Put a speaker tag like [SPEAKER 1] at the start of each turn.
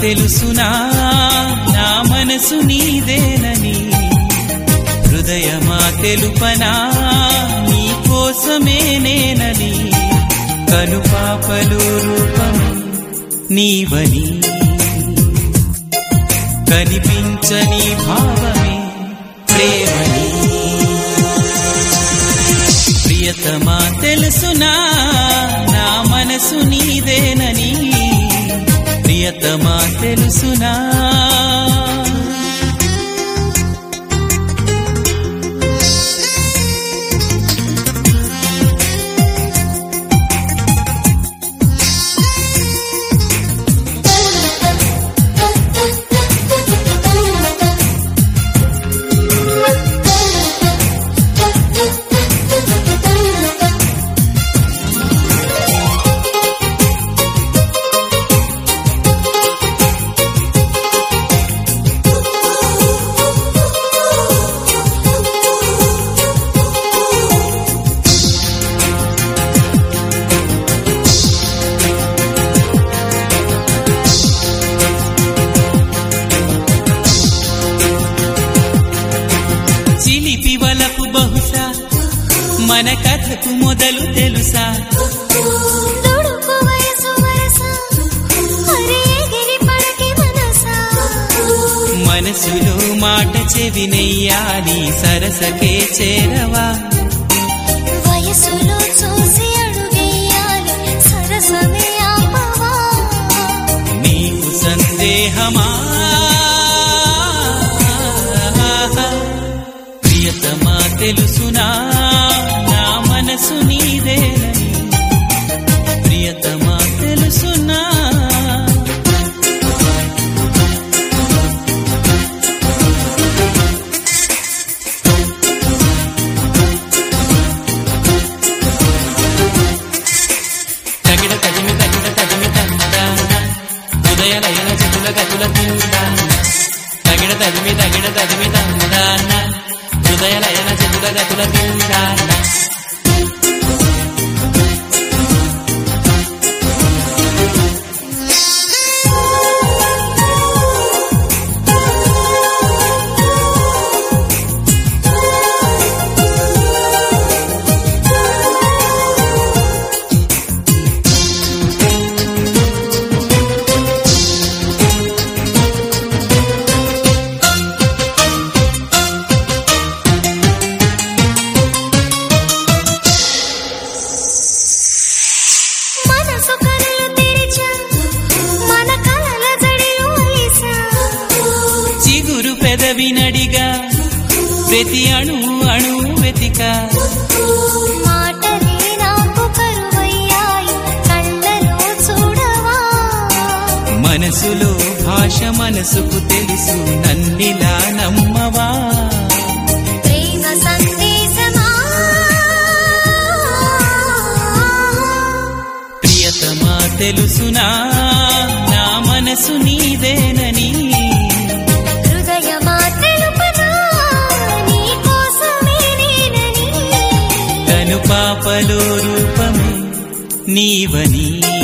[SPEAKER 1] తెలుసునా నా మనసు నీదేనని హృదయమా తెలుపనా నీ కోసమే నేనని కనుపాపలు రూపము నీవని కనిపించని భావమే ప్రేమని ప్రియతమా తెలుసునా నా మనసు నీదేనని ప్రియతమా తెలుసునా చిలిపి వలపు బహుశా మన కథకు మొదలు తెలుసా
[SPEAKER 2] తుడుపు వయసు వరస అరే ఎగిరి పడకి మనసా
[SPEAKER 1] మనసులో మాట చెవినెయ్యాలి సరసకే చేరవా
[SPEAKER 2] వయసులో చూసి అడుగేయాలి సరసమే ఆపవా
[SPEAKER 1] నీకు సందేహమా ప్రియతమా తెలుసునా నా మనసు నీదేనని ప్రియతమా తెలుసునా తగిడ తగిమి తగిడ తగిమి తందాన ఉదయ లయన చతుల గతుల తిందాన తగిడ తగిమి తగిడ తగిమి తందాన ఉదయ లయన చతుల గతుల తిందాన
[SPEAKER 2] మనసు కనులు తెరిచా మన కలల జడిలో అలిసా
[SPEAKER 1] చిగురు పెదవి నడిగా ప్రతి అణు అణు వెతిక
[SPEAKER 2] మాటలే నాకు కరువయ్యాయి కళ్ళలో చూడవా
[SPEAKER 1] మనసులో భాష మనసుకు తెలుసు నన్నిలా నమ్మవా
[SPEAKER 2] ప్రేమ సందేశమా
[SPEAKER 1] ప్రియతమా తెలుసునా నా మనసు నీదేనని
[SPEAKER 2] హృదయమా తెలుపనా నీ కోసమే నేనని
[SPEAKER 1] కను పాపలో రూపమే నీవని